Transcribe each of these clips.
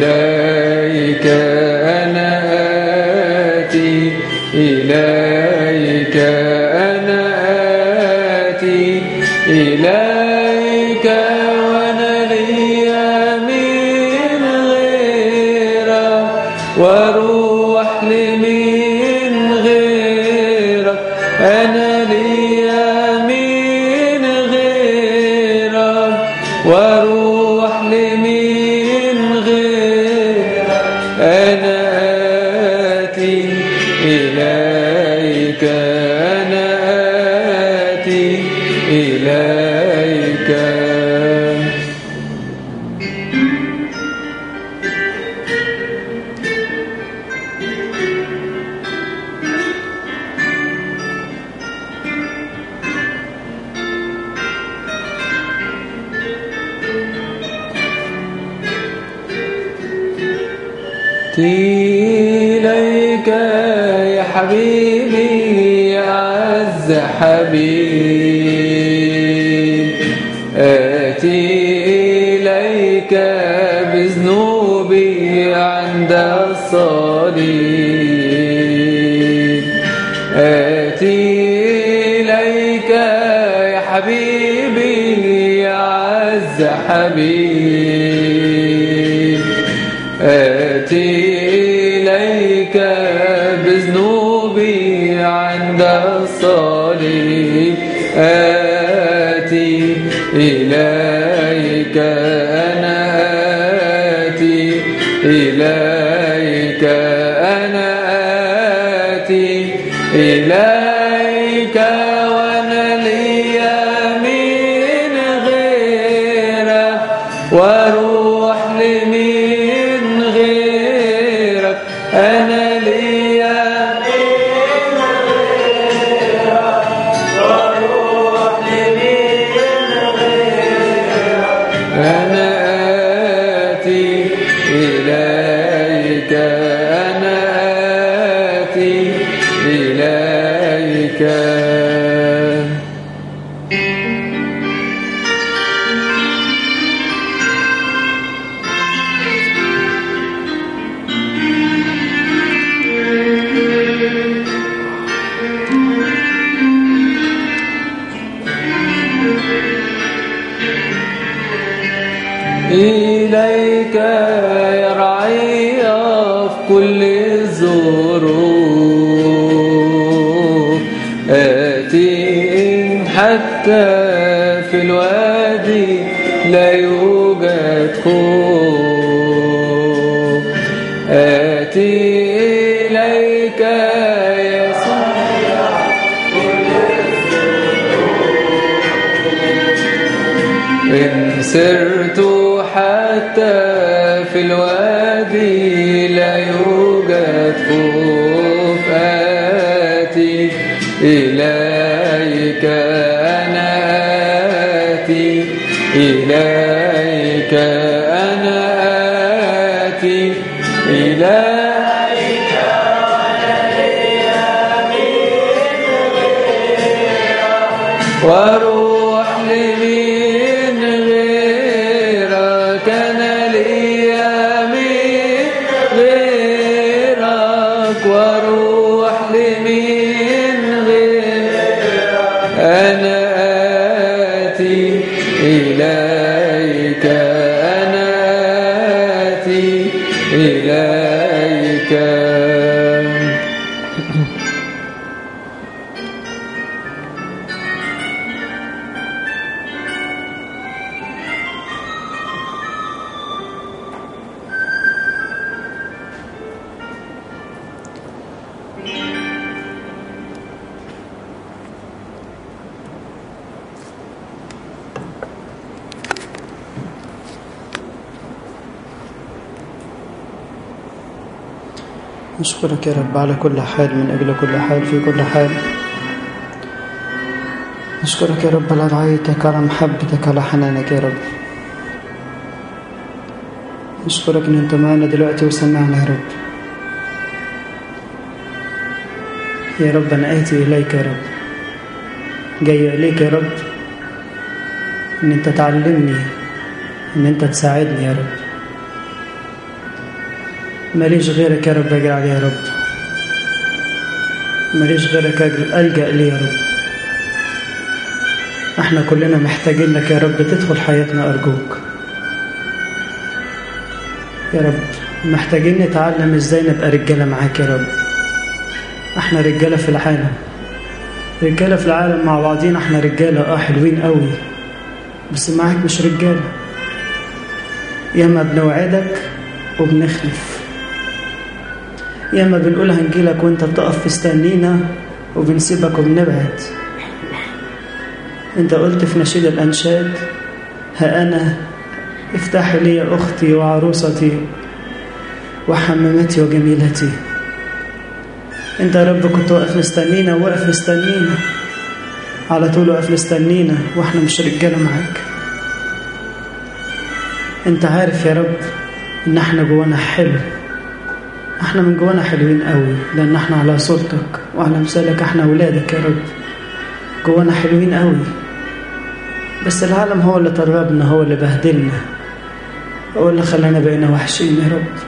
إليك أنا آتي إليك أنا آتي إليك وأنا لي من غيرك واروح لمن غيرك أنا لي من غيرك واروح لمن غيرك أنا آتي إليك أنا آتي إليك إليك يا حبيبي يا عز حبيب آتي إليك بذنوبي عند الصليب آتي إليك يا حبيبي يا عز حبيب آتي إليك بذنوبي عند الصليب آتي إليك أنا آتي إليك أنا آتي إليك وأنا لي من غيرك واروح لمن غيرك أنا لي أنا آتي إليك أنا آتي إليك إليك يا رعي في كل الظروف آتي حتى في الوادي لا يوجد خوف آتي إليك يا إن سرت حتى في الوادي لا يوجد خوف آتي إليك أنا آتي إليك أنا آتي إليك واروح لمن غيرك انا ليا من غيرك واروح لمن غيرك انا اتي اليك انا اتي اليك نشكرك يا رب على كل حال من أجل كل حال في كل حال نشكرك يا رب على رعايتك على محبتك على حنانك يا رب نشكرك ان انت معنا دلوقتي وسمعنا يا رب يا رب انا اتي اليك يا رب جاي اليك يا رب ان انت تعلمني ان انت تساعدني يا رب ماليش غيرك يا رب أجري عليه يا رب ماليش غيرك ألجأ ليه يا رب احنا كلنا محتاجين لك يا رب تدخل حياتنا أرجوك يا رب محتاجين نتعلم ازاي نبقى رجالة معاك يا رب احنا رجالة في العالم رجالة في العالم مع بعضينا احنا رجالة اه حلوين قوي بس معاك مش رجالة ياما بنوعدك وبنخلف ياما بنقول هنجيلك وانت بتقف تستنينا وبنسيبك وبنبعد انت قلت في نشيد الانشاد ها انا افتحي لي اختي وعروستي وحمامتي وجميلتي انت يا رب كنت واقف مستنينا وواقف مستنينا على طول واقف مستنينا واحنا مش رجاله معاك انت عارف يا رب ان احنا جوانا حلو احنا من جوانا حلوين قوي لان احنا على صورتك وعلى مثالك احنا اولادك يا رب جوانا حلوين قوي بس العالم هو اللي طربنا هو اللي بهدلنا هو اللي خلانا بقينا وحشين يا رب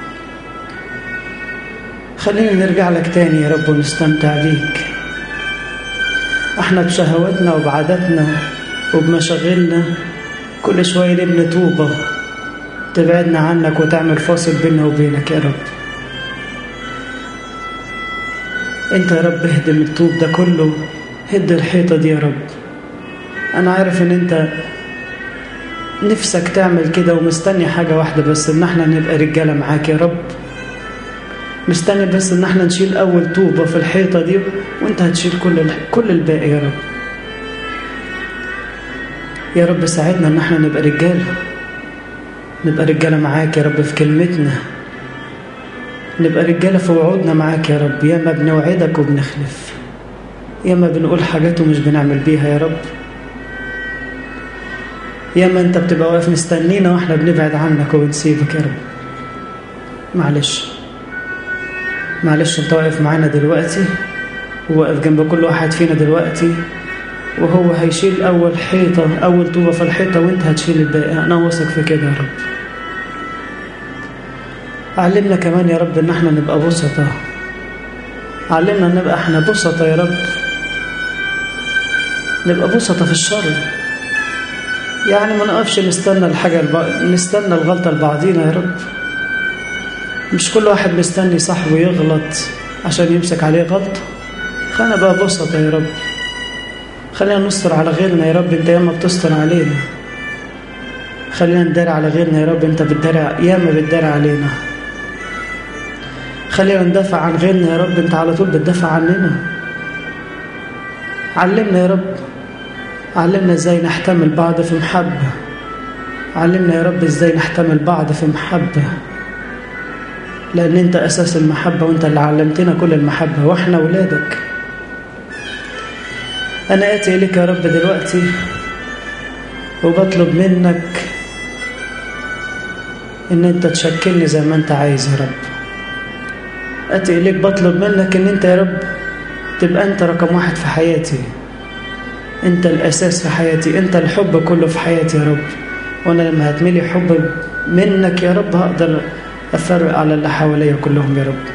خلينا نرجع لك تاني يا رب ونستمتع بيك احنا بشهواتنا وبعاداتنا وبمشاغلنا كل شوية نبني طوبة تبعدنا عنك وتعمل فاصل بيننا وبينك يا رب انت يا رب اهدم الطوب ده كله هد الحيطة دي يا رب انا عارف ان انت نفسك تعمل كده ومستني حاجة واحدة بس ان احنا نبقى رجالة معاك يا رب مستني بس ان احنا نشيل اول طوبة في الحيطة دي وانت هتشيل كل كل الباقي يا رب يا رب ساعدنا ان احنا نبقى رجالة نبقى رجالة معاك يا رب في كلمتنا نبقى رجالة في وعودنا معاك يا رب ياما بنوعدك وبنخلف ياما بنقول حاجات ومش بنعمل بيها يا رب ياما انت بتبقى واقف مستنينا واحنا بنبعد عنك وبنسيبك يا رب معلش معلش انت واقف معانا دلوقتي وواقف جنب كل واحد فينا دلوقتي وهو هيشيل اول حيطة اول طوبة في الحيطة وانت هتشيل الباقي انا واثق في كده يا رب علمنا كمان يا رب ان احنا نبقى بسطة علمنا ان نبقى احنا بسطة يا رب نبقى بسطة في الشر يعني ما نقفش نستنى الحاجة الب... نستنى الغلطة لبعضينا يا رب مش كل واحد مستني صاحبه يغلط عشان يمسك عليه غلطة خلينا بقى بسطة يا رب خلينا نستر على غيرنا يا رب انت ياما بتستر علينا خلينا نداري على غيرنا يا رب انت بتداري ياما بتداري علينا خلينا ندافع عن غيرنا يا رب انت على طول بتدافع عننا علمنا يا رب علمنا ازاي نحتمل بعض في محبة علمنا يا رب ازاي نحتمل بعض في محبة لأن أنت أساس المحبة وأنت اللي علمتنا كل المحبة وإحنا ولادك أنا آتي إليك يا رب دلوقتي وبطلب منك إن أنت تشكلني زي ما أنت عايز يا رب آتي إليك بطلب منك إن أنت يا رب تبقى أنت رقم واحد في حياتي أنت الأساس في حياتي أنت الحب كله في حياتي يا رب وأنا لما هتملي حب منك يا رب هقدر أفرق على اللي حواليا كلهم يا رب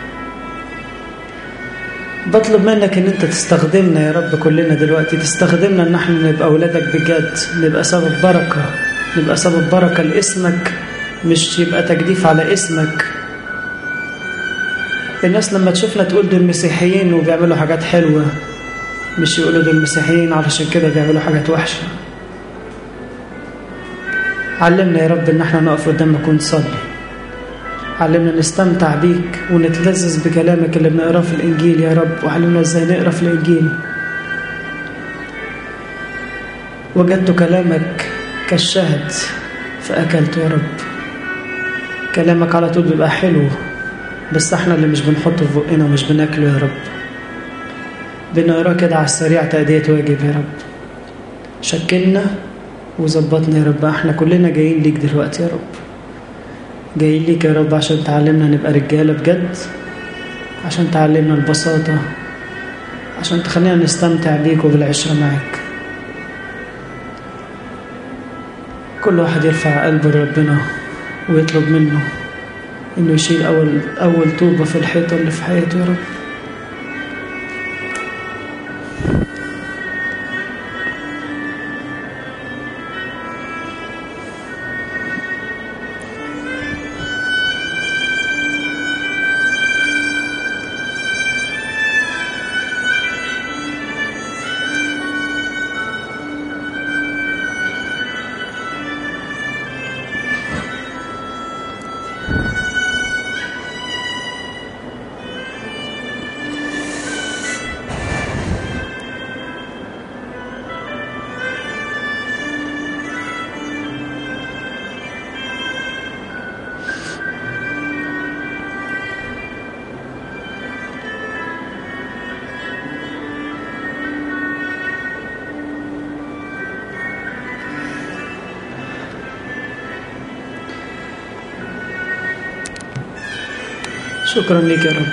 بطلب منك ان انت تستخدمنا يا رب كلنا دلوقتي تستخدمنا ان احنا نبقى اولادك بجد نبقى سبب بركة نبقى سبب بركة لاسمك مش يبقى تجديف على اسمك الناس لما تشوفنا تقول دول مسيحيين وبيعملوا حاجات حلوة مش يقولوا دول مسيحيين علشان كده بيعملوا حاجات وحشة علمنا يا رب ان احنا نقف قدامك ونصلي علمنا نستمتع بيك ونتلذذ بكلامك اللي بنقراه في الإنجيل يا رب وعلمنا ازاي نقرا في الإنجيل وجدت كلامك كالشهد فأكلته يا رب كلامك على طول بيبقى حلو بس احنا اللي مش بنحطه في بقنا ومش بناكله يا رب بنقراه كده على السريع تأدية واجب يا رب شكلنا وظبطنا يا رب احنا كلنا جايين ليك دلوقتي يا رب جايين ليك يا رب عشان تعلمنا نبقى رجالة بجد عشان تعلمنا البساطة عشان تخلينا نستمتع بيك وبالعشرة معاك كل واحد يرفع قلبه لربنا ويطلب منه إنه يشيل أول أول طوبة في الحيطة اللي في حياته يا رب شكرا لك يا رب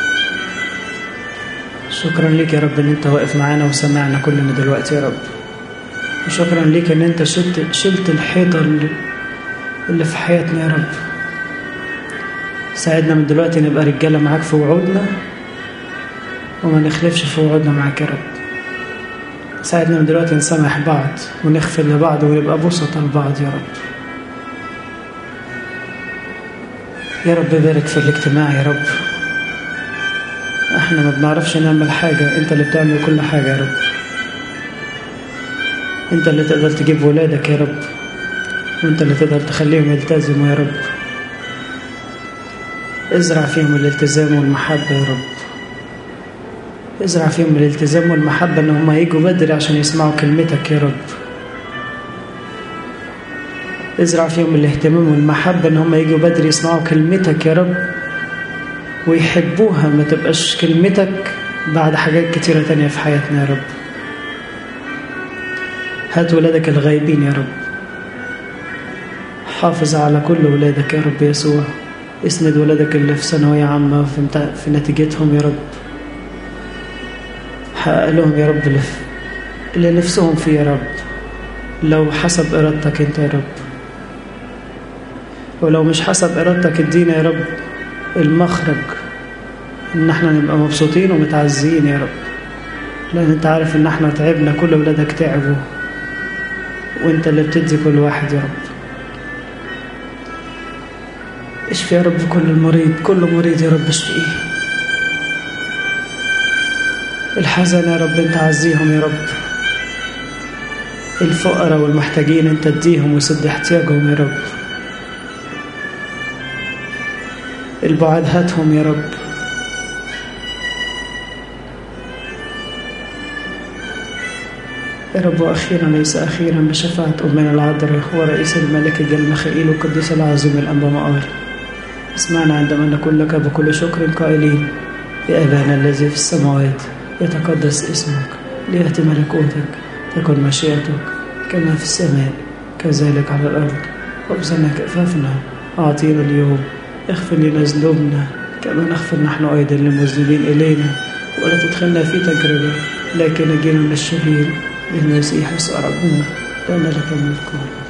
شكرا لك يا رب ان انت واقف معانا وسمعنا كلنا دلوقتي يا رب وشكرا لك ان انت شلت شلت الحيطه اللي, اللي في حياتنا يا رب ساعدنا من دلوقتي نبقى رجاله معاك في وعودنا وما نخلفش في وعودنا معاك يا رب ساعدنا من دلوقتي نسامح بعض ونغفر لبعض ونبقى بسطة لبعض يا رب يا رب بارك في الاجتماع يا رب احنا ما بنعرفش نعمل حاجة انت اللي بتعمل كل حاجة يا رب انت اللي تقدر تجيب ولادك يا رب وانت اللي تقدر تخليهم يلتزموا يا رب ازرع فيهم الالتزام والمحبة يا رب ازرع فيهم الالتزام والمحبة ان هم يجوا بدري عشان يسمعوا كلمتك يا رب ازرع فيهم الاهتمام والمحبة ان هم يجوا بدري يسمعوا كلمتك يا رب ويحبوها ما تبقاش كلمتك بعد حاجات كتيرة تانية في حياتنا يا رب هات ولادك الغايبين يا رب حافظ على كل ولادك يا رب يسوع اسند ولادك اللي في ثانوية عامة في, في نتيجتهم يا رب حقق لهم يا رب اللي نفسهم فيه يا رب لو حسب إرادتك أنت يا رب ولو مش حسب إرادتك ادينا يا رب المخرج إن احنا نبقى مبسوطين ومتعزيين يا رب لأن أنت عارف إن احنا تعبنا كل ولادك تعبوا وأنت اللي بتدي كل واحد يا رب اشفي يا رب كل المريض كل مريض يا رب اشفيه الحزن يا رب انت عزيهم يا رب الفقراء والمحتاجين انت اديهم وسد احتياجهم يا رب البعاد هاتهم يا رب يا رب وأخيرا ليس أخيرا بشفاعة أمنا العذراء ورئيس الملك الجل ميخائيل والقديس العظيم الأنبا مقار اسمعنا عندما نقول لك بكل شكر قائلين يا أبانا الذي في السماوات يتقدس اسمك ليأتي ملكوتك تكن مشيئتك كما في السماء كذلك على الأرض خبزنا كفافنا أعطينا اليوم اغفر لنا ذنوبنا كما نغفر نحن أيضا للمذنبين إلينا ولا تدخلنا في تجربة لكن نجينا من الشرير بالمسيح يسوع ربنا لأن لك الملك